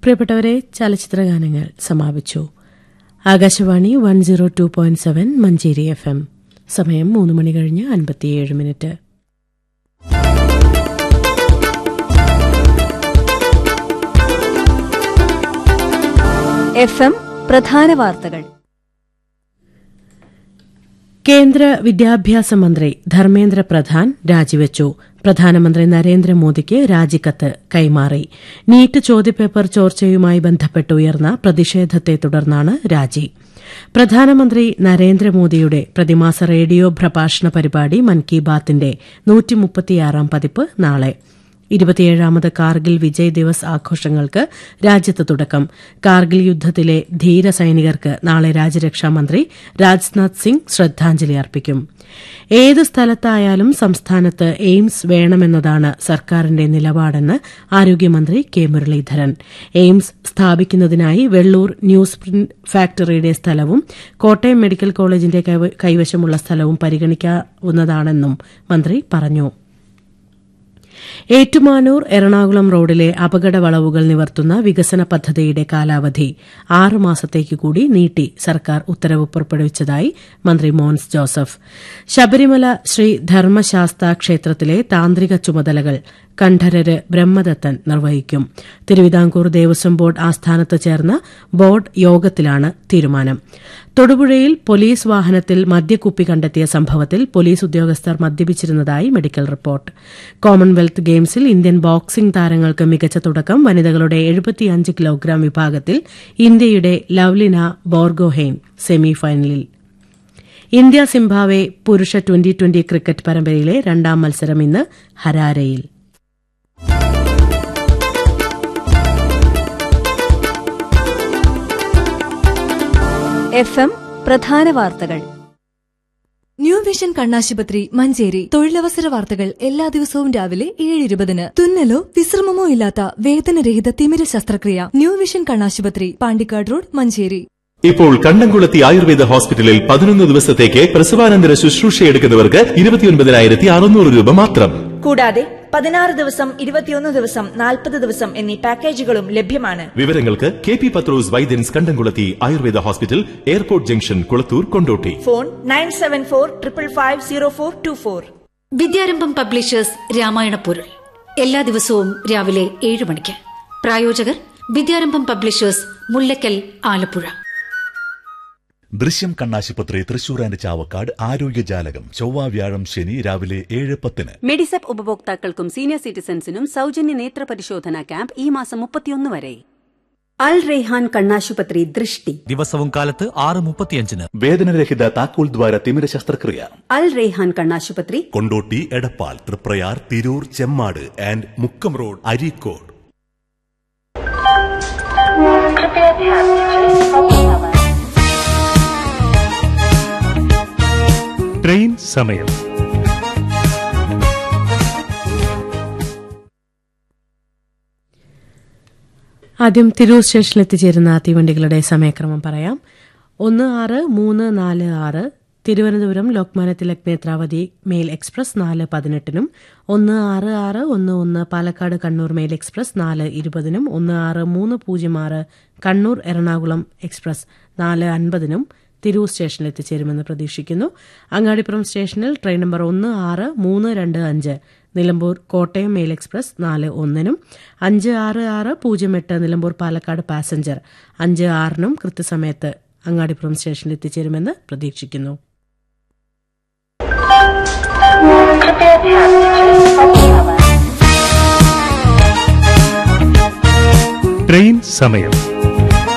പ്രിയപ്പെട്ടവരെ ചലച്ചിത്രഗാനങ്ങൾ സമാപിച്ചു Akashvani one zero two point seven Manjeri F M സമയം മൂന്ന് മണി കഴിഞ്ഞ് അൻപത്തിയേഴ് മിനിറ്റ് എഫ് എം പ്രധാന വാർത്തകൾ കേന്ദ്ര വിദ്യാഭ്യാസ മന്ത്രി ധർമ്മേന്ദ്ര പ്രധാൻ രാജിവെച്ചു പ്രധാനമന്ത്രി നരേന്ദ്രമോദിക്ക് രാജിക്കത്ത് കൈമാറി നീറ്റ് ചോദ്യപേപ്പർ ചോർച്ചയുമായി ബന്ധപ്പെട്ട് ഉയർന്ന പ്രതിഷേധത്തെ തുടർന്നാണ് രാജി പ്രധാനമന്ത്രി നരേന്ദ്രമോദിയുടെ പ്രതിമാസ റേഡിയോ പ്രഭാഷണ പരിപാടി മൻ കി ബാത്തിന്റെ നൂറ്റിമുപ്പത്തിയാറാം പതിപ്പ് നാളെ ഇരുപത്തിയേഴാമത് കാർഗിൽ വിജയ് ദിവസ് ആഘോഷങ്ങൾക്ക് രാജ്യത്ത് തുടക്കം കാർഗിൽ യുദ്ധത്തിലെ ധീര സൈനികർക്ക് നാളെ രാജ്യരക്ഷാമന്ത്രി രാജ്നാഥ് സിംഗ് ശ്രദ്ധാഞ്ജലി അർപ്പിക്കും ഏത് സ്ഥലത്തായാലും സംസ്ഥാനത്ത് എയിംസ് വേണമെന്നതാണ് സർക്കാരിന്റെ നിലപാടെന്ന് ആരോഗ്യമന്ത്രി കെ മുരളീധരൻ എയിംസ് സ്ഥാപിക്കുന്നതിനായി വെള്ളൂർ ന്യൂസ് പ്രിന്റ് ഫാക്ടറിയുടെ സ്ഥലവും കോട്ടയം മെഡിക്കൽ കോളേജിന്റെ കൈവശമുള്ള സ്ഥലവും പരിഗണിക്കാവുന്നതാണെന്നും മന്ത്രി പറഞ്ഞു ഏറ്റുമാനൂർ എറണാകുളം റോഡിലെ അപകട വളവുകൾ നിവർത്തുന്ന വികസന പദ്ധതിയുടെ കാലാവധി ആറ് മാസത്തേക്ക് കൂടി നീട്ടി സർക്കാർ ഉത്തരവ് പുറപ്പെടുവിച്ചതായി മന്ത്രി മോൻസ് ജോസഫ് ശബരിമല ശ്രീ ധർമ്മശാസ്ത ക്ഷേത്രത്തിലെ താന്ത്രിക ചുമതലകൾ കണ്ഠരര് ബ്രഹ്മദത്തൻ നിർവഹിക്കും തിരുവിതാംകൂർ ദേവസ്വം ബോർഡ് ആസ്ഥാനത്ത് ചേർന്ന ബോർഡ് യോഗത്തിലാണ് തീരുമാനം തൊടുപുഴയിൽ പോലീസ് വാഹനത്തിൽ മദ്യക്കുപ്പി കണ്ടെത്തിയ സംഭവത്തിൽ പോലീസ് ഉദ്യോഗസ്ഥർ മദ്യപിച്ചിരുന്നതായി മെഡിക്കൽ റിപ്പോർട്ട് കോമൺവെൽത്ത് ഗെയിംസിൽ ഇന്ത്യൻ ബോക്സിംഗ് താരങ്ങൾക്ക് മികച്ച തുടക്കം വനിതകളുടെ എഴുപത്തിയഞ്ച് കിലോഗ്രാം വിഭാഗത്തിൽ ഇന്ത്യയുടെ ലവ്ലിന ബോർഗോഹെയ്ൻ സെമിഫൈനലിൽ ഇന്ത്യ സിംബാവെ പുരുഷ ട്വന്റി ട്വന്റി ക്രിക്കറ്റ് പരമ്പരയിലെ രണ്ടാം മത്സരം ഇന്ന് ഹരാരയിൽ എഫ് എം പ്രധാന വാർത്തകൾ ന്യൂ വിഷൻ കണ്ണാശുപത്രി മഞ്ചേരി തൊഴിലവസര വാർത്തകൾ എല്ലാ ദിവസവും രാവിലെ ഏഴ് ഇരുപതിന് തുന്നലോ വിശ്രമമോ ഇല്ലാത്ത വേദനരഹിത തിമിര ശസ്ത്രക്രിയ ന്യൂ വിഷൻ കണ്ണാശുപത്രി പാണ്ടിക്കാട് റോഡ് മഞ്ചേരി ഇപ്പോൾ കണ്ടംകുളത്തി ആയുർവേദ ഹോസ്പിറ്റലിൽ പതിനൊന്ന് ദിവസത്തേക്ക് പ്രസവാനന്തര ശുശ്രൂഷയെടുക്കുന്നവർക്ക് ഇരുപത്തിയൊൻപതിനായിരത്തി അറുന്നൂറ് രൂപ മാത്രം കൂടാതെ പതിനാറ് ദിവസം ഇരുപത്തിയൊന്ന് ദിവസം നാൽപ്പത് ദിവസം എന്നീ പാക്കേജുകളും ലഭ്യമാണ് വിവരങ്ങൾക്ക് K P Pathros Vaidyans Kandamkulathy Ayurveda hospital airport junction Kulathur Kondotty phone nine seven four triple five zero four two four Vidyarambham publishers Ramayana Porul എല്ലാ ദിവസവും രാവിലെ ഏഴ് മണിക്ക് പ്രായോജകർ വിദ്യാരംഭം പബ്ലിഷേഴ്സ് മുല്ലക്കൽ ആലപ്പുഴ ദൃശ്യം കണ്ണാശുപത്രി തൃശൂർ ആൻഡ് ചാവക്കാട് ആരോഗ്യജാലകം ചൊവ്വ വ്യാഴം ശനി രാവിലെ ഏഴ് പത്തിന് മെഡിസെപ്പ് ഉപഭോക്താക്കൾക്കും സീനിയർ സിറ്റിസൺസിനും സൗജന്യ നേത്ര പരിശോധന ക്യാമ്പ് ഈ മാസം മുപ്പത്തിയൊന്ന് വരെ അൽ റെയ്ഹാൻ കണ്ണാശുപത്രി ദൃഷ്ടി ദിവസവും കാലത്ത് ആറ് മുപ്പത്തിയഞ്ചിന് വേദനരഹിത താക്കോൽ ദ്വാര തിമിര ശസ്ത്രക്രിയ അൽ റെയ്ഹാൻ കണ്ണാശുപത്രി Kondotty Edappal Triprayar Tirur Chemmad and Mukkam road Areekode train സമയം ആദ്യം തിരൂർ സ്റ്റേഷനിൽ എത്തിച്ചേരുന്ന തീവണ്ടികളുടെ സമയക്രമം പറയാം ഒന്ന് ആറ് മൂന്ന് നാല് ആറ് തിരുവനന്തപുരം ലോക്മാന്യ തിലക് നേത്രാവതി മെയിൽ എക്സ്പ്രസ് നാല് പതിനെട്ടിനും ഒന്ന് ആറ് ആറ് ഒന്ന് ഒന്ന് പാലക്കാട് കണ്ണൂർ മെയിൽ എക്സ്പ്രസ് നാല് ഇരുപതിനും ഒന്ന് ആറ് മൂന്ന് പൂജ്യം ആറ് കണ്ണൂർ എറണാകുളം എക്സ്പ്രസ് നാല് അൻപതിനും തിരൂർ സ്റ്റേഷനിൽ എത്തിച്ചേരുമെന്ന് പ്രതീക്ഷിക്കുന്നു അങ്ങാടിപ്പുറം സ്റ്റേഷനിൽ ട്രെയിൻ നമ്പർ ഒന്ന് ആറ് മൂന്ന് രണ്ട് അഞ്ച് നിലമ്പൂർ കോട്ടയം മെയിൽ എക്സ്പ്രസ് നാല് ഒന്നിനും അഞ്ച് ആറ് ആറ് പൂജ്യം എട്ട് നിലമ്പൂർ പാലക്കാട് പാസഞ്ചർ അഞ്ച് ആറിനും കൃത്യസമയത്ത് അങ്ങാടിപ്പുറം സ്റ്റേഷനിൽ എത്തിച്ചേരുമെന്ന് പ്രതീക്ഷിക്കുന്നു ട്രെയിൻ സമയം